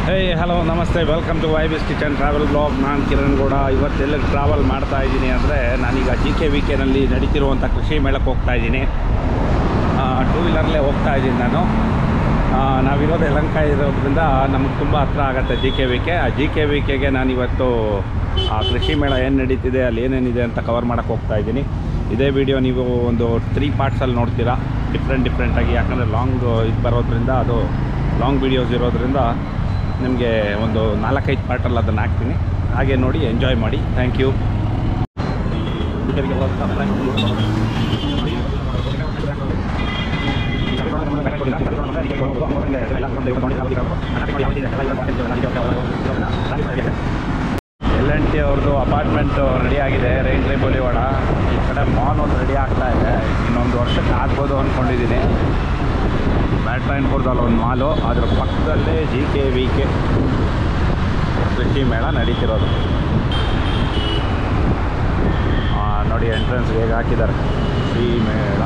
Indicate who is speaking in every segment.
Speaker 1: ಹೇ hello ನಮಸ್ತೆ welcome to vibes kitchen travel blog ನಾನು ಕಿರಣ್ ಗೌಡ ಇವತ್ತು ಎಲ್ಲಿಗೆ ಟ್ರಾವೆಲ್ ಮಾಡ್ತಾ ಇದ್ದೀನಿ ಅಂದರೆ ನಾನೀಗ ಜಿ ಕೆ ವಿ ಕೆನಲ್ಲಿ ನಡೀತಿರುವಂಥ ಕೃಷಿ ಮೇಳಕ್ಕೆ ಹೋಗ್ತಾ ಇದ್ದೀನಿ ಟೂ ವೀಲರ್ಲೇ ಹೋಗ್ತಾ ಇದ್ದೀನಿ ನಾನು ಆ, ನಾವಿರೋದು ಯಲಂಕ ಇರೋದ್ರಿಂದ ನಮಗೆ ತುಂಬ ಹತ್ರ ಆಗುತ್ತೆ ಜಿ ಕೆ ವಿ ಕೆ ಆ ಜಿ ಕೆ ವಿ ಕೆಗೆ ನಾನಿವತ್ತು ಆ ಕೃಷಿ ಮೇಳ ಏನು ನಡೀತಿದೆ ಅಲ್ಲಿ ಏನೇನಿದೆ ಅಂತ ಕವರ್ ಮಾಡೋಕ್ಕೆ ಹೋಗ್ತಾ ಇದ್ದೀನಿ ಇದೇ ವಿಡಿಯೋ ನೀವು ಒಂದು ತ್ರೀ ಪಾರ್ಟ್ಸಲ್ಲಿ ನೋಡ್ತೀರಾ ಡಿಫ್ರೆಂಟ್ ಡಿಫ್ರೆಂಟಾಗಿ ಯಾಕಂದರೆ ಲಾಂಗ್ ಇದು ಬರೋದ್ರಿಂದ ಅದು ಲಾಂಗ್ ವೀಡಿಯೋಸ್ ಇರೋದ್ರಿಂದ ನಿಮಗೆ ಒಂದು ನಾಲ್ಕೈದು ಪಾರ್ಟಲ್ಲಿ ಅದನ್ನು ಹಾಕ್ತೀನಿ ಹಾಗೆ ನೋಡಿ ಎಂಜಾಯ್ ಮಾಡಿ thank you L N T ಅವ್ರದ್ದು ಅಪಾರ್ಟ್ಮೆಂಟು ರೆಡಿ ಆಗಿದೆ ರೈನ್ ಟ್ರೈ ಬೋಲಿವಾಡ ಈ ಕಡೆ ಮಾಲ್ ಒಂದು ರೆಡಿ ಆಗ್ತಾ ಇದೆ ಇನ್ನೊಂದು ವರ್ಷಕ್ಕೆ ಆಗ್ಬೋದು ಅಂದ್ಕೊಂಡಿದ್ದೀನಿ ಬ್ಯಾಟ್ರಾಯನ್ಪುರದಲ್ಲಿ ಒಂದು ಮಾಲು ಅದ್ರ ಪಕ್ಕದಲ್ಲೇ ಜಿ ಕೆ ವಿ ಕೆ ಕೃಷಿ ಮೇಳ ನಡೀತಿರೋದು ಆ, ನೋಡಿ ಎಂಟ್ರೆನ್ಸ್ ಹೇಗೆ ಹಾಕಿದ್ದಾರೆ ಕೃಷಿ ಮೇಳ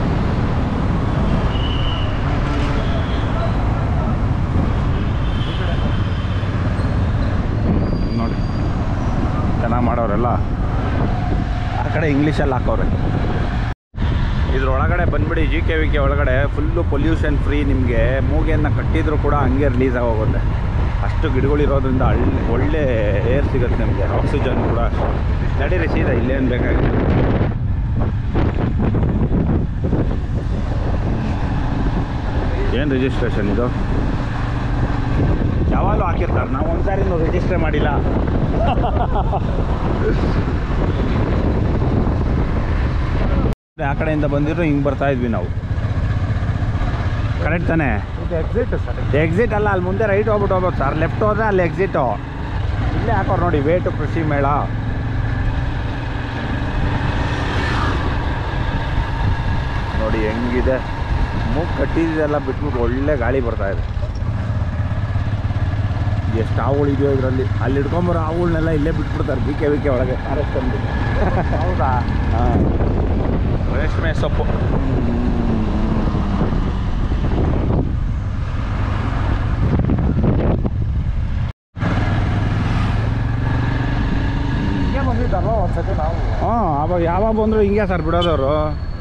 Speaker 1: ನೋಡಿ ಚೆನ್ನಾಗಿ ಮಾಡೋರೆಲ್ಲ ಆ ಕಡೆ ಇಂಗ್ಲೀಷಲ್ಲಿ ಹಾಕೋರೆ ಇದ್ರೊಳಗಡೆ ಬಂದ್ಬಿಡಿ ಜಿ ಕೆ ವಿ ಕೆ ಒಳಗಡೆ ಫುಲ್ಲು ಪೊಲ್ಯೂಷನ್ ಫ್ರೀ ನಿಮಗೆ ಮೂಗೆಯನ್ನು ಕಟ್ಟಿದರೂ ಕೂಡ ಹಂಗೆ ರಿಲೀಸ್ ಆಗೋಗುತ್ತೆ ಅಷ್ಟು ಗಿಡಗಳಿರೋದ್ರಿಂದ ಹಳ್ಳಿ ಒಳ್ಳೆ ಏರ್ ಸಿಗುತ್ತೆ ನಿಮಗೆ ಆಕ್ಸಿಜನ್ ಕೂಡ ನಡೀರಿ ಸೀದಾ ಇಲ್ಲೇನು ಬೇಕಾಗಿಲ್ಲ ಏನು ರಿಜಿಸ್ಟ್ರೇಷನ್ ಇದು ಯಾವಾಗಲೂ ಹಾಕಿರ್ತಾರೆ ನಾವು ಒಂದು ಸಾರಿನೂ ರಿಜಿಸ್ಟ್ರೇ ಮಾಡಿಲ್ಲ ಆ ಕಡೆಯಿಂದ ಬಂದಿರೋ ಹಿಂಗೆ ಬರ್ತಾ ಇದ್ವಿ ನಾವು ಕರೆಕ್ಟ್ ತಾನೇ
Speaker 2: ಇದು ಎಕ್ಸಿಟ್ ಸರ್
Speaker 1: ಎಕ್ಸಿಟ್ ಅಲ್ಲ ಅಲ್ಲಿ ಮುಂದೆ ರೈಟ್ ಹೋಗ್ಬಿಟ್ಟು ಹೋಗ್ಬೇಕು ಸರ್ ಲೆಫ್ಟ್ ಹೋದ್ರೆ ಅಲ್ಲಿ ಎಕ್ಸಿಟು ಇಲ್ಲೇ ಹಾಕೋರು ನೋಡಿ ವೇಟು ಕೃಷಿ ಮೇಳ ನೋಡಿ ಹೆಂಗಿದೆ ಮೂಗ್ ಕಟ್ಟಿದ್ದೆಲ್ಲ ಬಿಟ್ಬಿಟ್ಟು ಒಳ್ಳೆ ಗಾಳಿ ಬರ್ತಾ ಇದೆ ಎಷ್ಟು ಹಾವುಗಳು ಇದೆಯೋ ಇದರಲ್ಲಿ ಅಲ್ಲಿ ಹಿಡ್ಕೊಂಬರೋ ಹಾವುಗಳನ್ನೆಲ್ಲ ಇಲ್ಲೇ ಬಿಟ್ಬಿಡ್ತಾರೆ ಬಿ ಕೆ ವಿ ಕೆ ಒಳಗೆ ಫಾರೆಸ್ಟ್ ಅಂದು
Speaker 2: ಹೌದಾ
Speaker 1: ಹಾಂ ರೇಷ್ಮೆ ಸೊಪ್ಪು
Speaker 2: ಹಿಂಗೆ ಬಂದಿದ್ದಲ್ವ ಒಂದ್ಸತಿ ನಾವು
Speaker 1: ಹಾಂ ಅವಾಗ ಯಾವಾಗ ಬಂದರು ಹಿಂಗೆ ಸರ್ ಬಿಡೋದವರು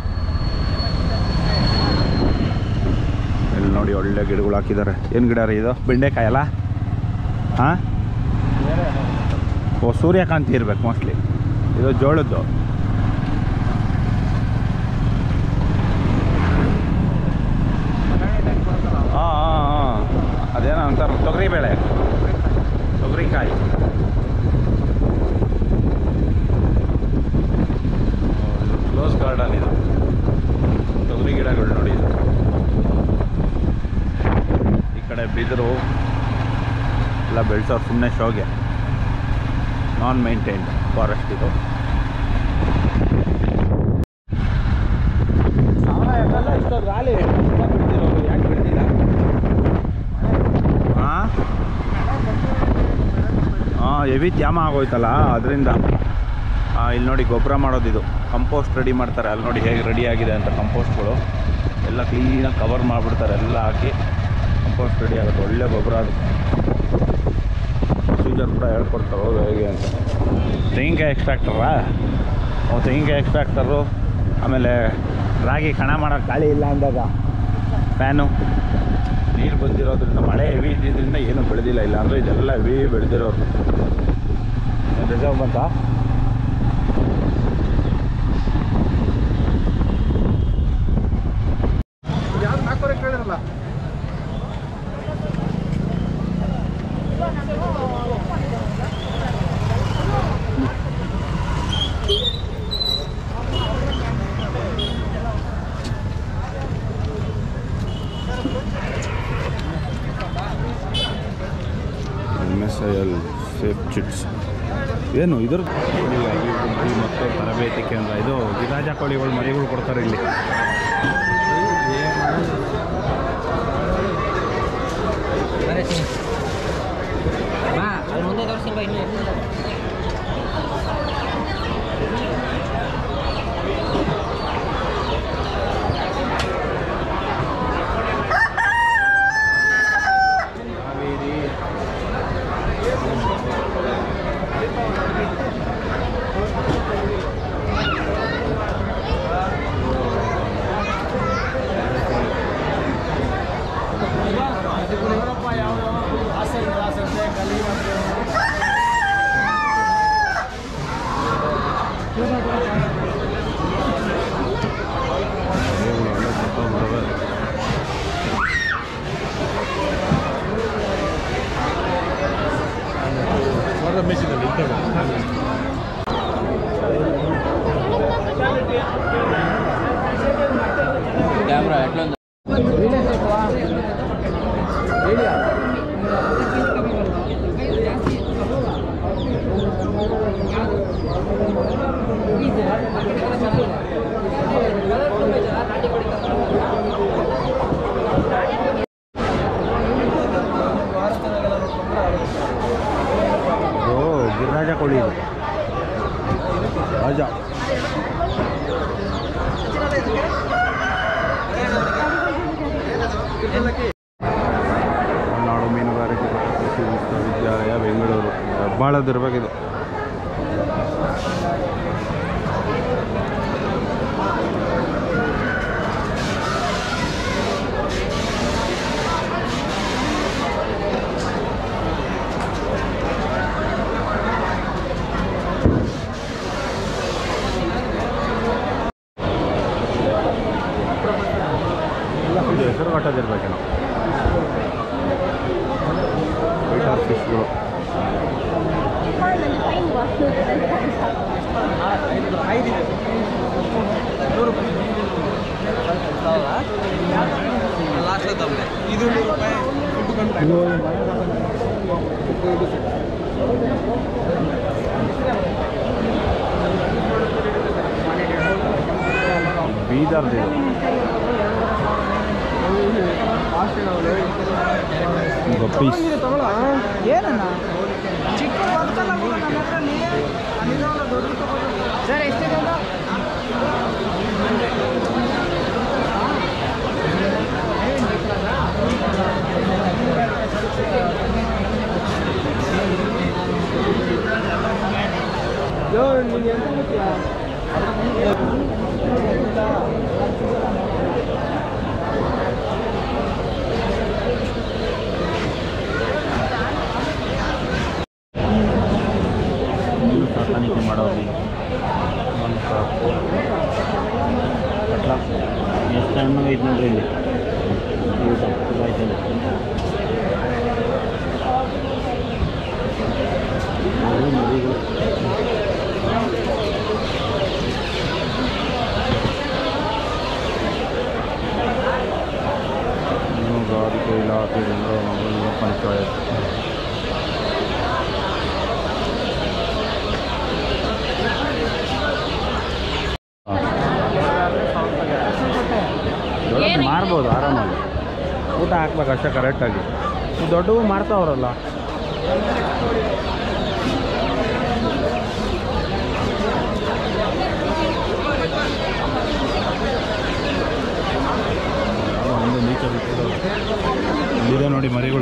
Speaker 1: ಇಲ್ಲಿ ನೋಡಿ ಒಳ್ಳೆ ಗಿಡಗಳು ಹಾಕಿದ್ದಾರೆ ಏನು ಗಿಡ ರೀ ಇದು ಬೆಂಡೆಕಾಯಲ್ಲ ಹಾಂ
Speaker 2: ಬೇರೆ
Speaker 1: ಓ ಸೂರ್ಯಕಾಂತಿ ಇರ್ಬೇಕು ಮೋಸ್ಟ್ಲಿ ಇದು ಜೋಳದ್ದು ಹಾಂ ಹಾಂ ಹಾಂ ಅದೇನೋ ಅಂತಾರೆ ತೊಗರಿಬೇಳೆ ತೊಗರಿಕಾಯಿ ಕ್ಲೋಸ್ ಗಾರ್ಡನ್ ಇದು ತೊಗರಿ ಗಿಡಗಳು ನೋಡಿ ಇದು ಈ ಕಡೆ ಬಿದಿರು ಎಲ್ಲ ಬೆಳೆಸೋರು ಸುಮ್ಮನೆ ಶೋಗೆ ನಾನ್ ಮೇಂಟೈನ್ಡ್ ಫಾರೆಸ್ಟ್ ಇದು
Speaker 2: ಸಾವಿರ ಎಕರೆಲ್ಲ ಇಷ್ಟೊಂದು ಗಾಳಿ
Speaker 1: ಯಾಕೆ ಬಿಡ್ತಿಲ್ಲ ಹಾಂ ಹಾಂ ಹೆವಿ ತ್ಯಾಮ ಆಗೋಯ್ತಲ್ಲ ಅದರಿಂದ ಇಲ್ಲಿ ನೋಡಿ ಗೊಬ್ಬರ ಮಾಡೋದಿದು ಕಂಪೋಸ್ಟ್ ರೆಡಿ ಮಾಡ್ತಾರೆ ಅಲ್ಲಿ ನೋಡಿ ಹೇಗೆ ರೆಡಿ ಆಗಿದೆ ಅಂತ ಕಂಪೋಸ್ಟ್ಗಳು ಎಲ್ಲ ಕ್ಲೀನಾಗಿ ಕವರ್ ಮಾಡಿಬಿಡ್ತಾರೆ ಎಲ್ಲ ಹಾಕಿ ಕಂಪೋಸ್ಟ್ ರೆಡಿ ಆಗುತ್ತೆ ಒಳ್ಳೆ ಗೊಬ್ಬರ ಅದು ಪ್ರೊಸೀಜರ್ ಕೂಡ ಹೇಳ್ಕೊಡ್ತಾರೆ ಹೌದು ಹೇಗೆ ಅಂತ ತೆಂಗಿನಕಾಯಿ ಎಕ್ಸ್ಟ್ರಾಕ್ಟರಾ ಅವು ತೆಂಗಿನಕಾಯಿ ಎಕ್ಸ್ಟ್ರಾಕ್ಟರು ಆಮೇಲೆ ರಾಗಿ ಕಣ ಮಾಡೋಕ್ಕೆ ಗಾಳಿ ಇಲ್ಲ ಅಂದಾಗ ಫ್ಯಾನು ನೀರು ಬಂದಿರೋದ್ರಿಂದ ಮಳೆ ಹೆವಿ ಇದ್ದಿದ್ದರಿಂದ ಏನೂ ಬೆಳೆದಿಲ್ಲ ಇಲ್ಲ ಅಂದರೆ ಇದೆಲ್ಲ ಹೆವಿ ಬೆಳೆದಿರೋದು ರಿಸರ್ವ್ ಬಂತಾ
Speaker 2: ಯಾವ್ದು ನಾಲ್ಕೂವರೆ ಕೇಳಿದ್ರಲ್ಲ
Speaker 1: M S I L safe chits ಏನು ಇದ್ರ ಕೋಳಿಗಾಗಿ ಮರಿ ಮತ್ತು ತರಬೇತಿ ಕೇಂದ್ರ ಇದು ಗಿರಾಜ ಕೋಳಿಗಳು ಮರಿಗಳು ಕೊಡ್ತಾರೆ ಇಲ್ಲಿ
Speaker 3: ಬಾ ಅಲ್ಲಿ ಮುಂದೆ ತೋರಿಸಿ ಬಾ ಇನ್ನೂ
Speaker 2: ರಮೇಶಿನಲ್ಲಿ ಇದ್ದಾಗ
Speaker 3: ಕ್ಯಾಮ್ರಾ ಎಟ್ಲೊಂದು
Speaker 1: ಓ ಗಿರಿರಾಜ ಕೋಳಿ ಇದು ರಾಜ ನಾಡು ಮೀನುಗಾರಿಕೆ ಮತ್ತು ಕೃಷಿ ವಿಶ್ವವಿದ್ಯಾಲಯ ಬೆಂಗಳೂರು ಹೆಬ್ಬಾಳದಿರ್ಬೇಕಿದು ಇದು ಹೆಸರು ಕಟ್ಟದಿರ್ಬೇಕೇನೋ ವೈಟ್ ಫಿಶ್ಗಳು
Speaker 2: ಇದು ನೂರು ರೂಪಾಯಿ
Speaker 1: ಬೀದರ್ದು ಇದು ಗಪ್ಪೀಸ್
Speaker 2: ಏನಣ್ಣ ಚಿಕ್ಕ ಬರ್ತಲ್ಲ ಮಗ ನನ್ನ ಹತ್ರನೇ ಅಲ್ಲಿರೋಲ್ಲ ದೊಡ್ಡ ತಗೊಂಡು ಸರ್ ಎಷ್ಟಿದೆ ಅಣ್ಣ? ಯೋ ನೀನು ಎಂತ ಗೊತ್ತಾ
Speaker 1: ಮೀನು ಸಾಕಾಣಿಕೆ ಮಾಡೋದು ಒಂದು ಸಾಕು ಕಟ್ಲ ಎಷ್ಟು ಹಣ್ಣು ಐದು ನೋಡ್ರಿ ಇಲ್ಲಿ ಊಟ ಆಯ್ತಲ್ಲ ಇವು ಮರಿಗಳು ಮೀನುಗಾರಿಕೆ ಇಲಾಖೆ ಬೆಂಗಳೂರು ಮಂಗಳೂರು ಪಂಚಾಯತ್ ದೊಡ್ಡದು ಮಾರ್ಬೋದು ಆರಾಮಾಗಿ ಊಟ ಹಾಕ್ಬೇಕು ಅಷ್ಟೇ ಕರೆಕ್ಟಾಗಿ ಈ ದೊಡ್ಡವು ಮಾರ್ತಾವ್ರಲ್ಲ ಒಂದು ನೀಚ ಬಿಟ್ಟಿದ್ದು ಇಲ್ಲಿದೆ ನೋಡಿ ಮರಿಗಳು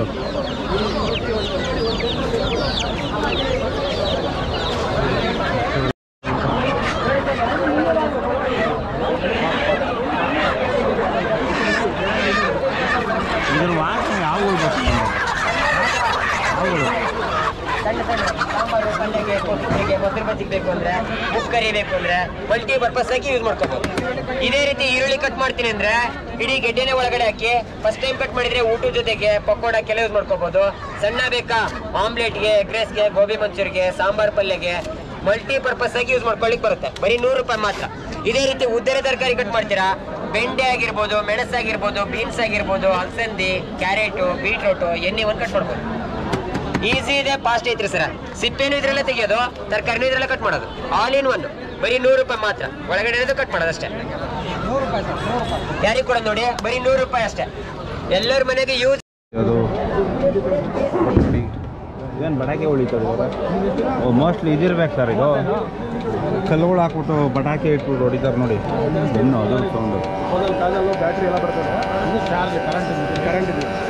Speaker 1: ಇದ್ರ ವಾಸನೆ ಯಾವಗಳು ಬರ್ತದೆ ಯಾವಗಳು
Speaker 3: ಸಣ್ಣ ಸಣ್ಣ ಸಾಂಬಾರು ಪಲ್ಯಗೆ ಕೊಬ್ಬರಿಗೆ ಮೊಸರು ಬಜ್ಜಿಗೆ ಬೇಕು ಅಂದ್ರೆ ಉಪ್ಪು ಕರಿ ಬೇಕು ಅಂದ್ರೆ ಮಲ್ಟಿ ಪರ್ಪಸ್ ಆಗಿ ಯೂಸ್ ಮಾಡ್ಕೋಬಹುದು ಇದೇ ರೀತಿ ಈರುಳ್ಳಿ ಕಟ್ ಮಾಡ್ತೀನಿ ಅಂದ್ರೆ ಇಡೀ ಗೆಡ್ಡೆನೆ ಒಳಗಡೆ ಹಾಕಿ ಫಸ್ಟ್ ಟೈಮ್ ಕಟ್ ಮಾಡಿದ್ರೆ ಊಟದ ಜೊತೆಗೆ ಪಕೋಡಕ್ಕೆಲ್ಲ ಯೂಸ್ ಮಾಡ್ಕೋಬಹುದು ಸಣ್ಣ ಬೇಕಾ ಆಮ್ಲೆಟ್ಗೆ ಎಗ್ ರೈಸ್ಗೆ ಗೋಬಿ ಮಂಚೂರಿಗೆ ಸಾಂಬಾರ್ ಪಲ್ಯಗೆ ಮಲ್ಟಿ ಪರ್ಪಸ್ ಆಗಿ ಯೂಸ್ ಮಾಡ್ಕೊಳ್ಳಿಕ್ ಬರುತ್ತೆ ಬರೀ ನೂರು ರೂಪಾಯಿ ಮಾತ್ರ ಇದೇ ರೀತಿ ಉದ್ದರೆ ತರಕಾರಿ ಕಟ್ ಮಾಡ್ತೀರಾ ಬೆಂಡೆ ಆಗಿರ್ಬೋದು ಮೆಣಸಾಗಿರ್ಬೋದು ಬೀನ್ಸ್ ಆಗಿರ್ಬೋದು ಅಲಸಂದಿ ಕ್ಯಾರೆಟು ಬೀಟ್ರೂಟು ಎಣ್ಣೆ ಒಂದು ಕಟ್ ಮಾಡ್ಬೋದು ಈಸಿ ಇದೆ ಫಾಸ್ಟ್ ಐತ್ರಿ ಸರ್ ಸಿಪ್ಪೆನೂ ಇದ್ರಲ್ಲೇ ತೆಗಿಯೋದು ತರಕಾರಿನೂ ಇದ್ರಲ್ಲೇ ಕಟ್ ಮಾಡೋದು ಆಲ್ ಇನ್ ಒನ್ ಬರೀ ನೂರು ರೂಪಾಯಿ ಮಾತ್ರ ಒಳಗಡೆ ಇರೋದು ಕಟ್ ಮಾಡೋದು ಅಷ್ಟೇ ಯಾರಿಗೆ ಕೊಡೋದು ನೋಡಿ ಬರೀ ನೂರು ರೂಪಾಯಿ ಅಷ್ಟೇ ಎಲ್ಲರ ಮನೆಗೆ ಯೂಸ್
Speaker 1: ಅದು ಪಟ್ಟಿ ಇದೇನು ಬಟಾಕಿ ಉಳಿತದೆ ಓ ಮೋಸ್ಟ್ಲಿ ಇದಿರ್ಬೇಕು ಸರ್ ಇದು ಕಲ್ಲುಗಳು ಹಾಕ್ಬಿಟ್ಟು ಬಟಾಕಿ ಇಟ್ಬಿಟ್ಟು ಹೊಡಿತಾರೆ ನೋಡಿ ಬೆನ್ನು ಅದು ಸೌಂಡು
Speaker 2: ಮೊದಲ ಕಾಲದಲ್ಲೂ ಬ್ಯಾಟ್ರಿ ಎಲ್ಲ ಬರ್ತದೆ ಇದು ಚಾರ್ಜ್ ಕರೆಂಟ್ ಕರೆಂಟ್ ಇದೆ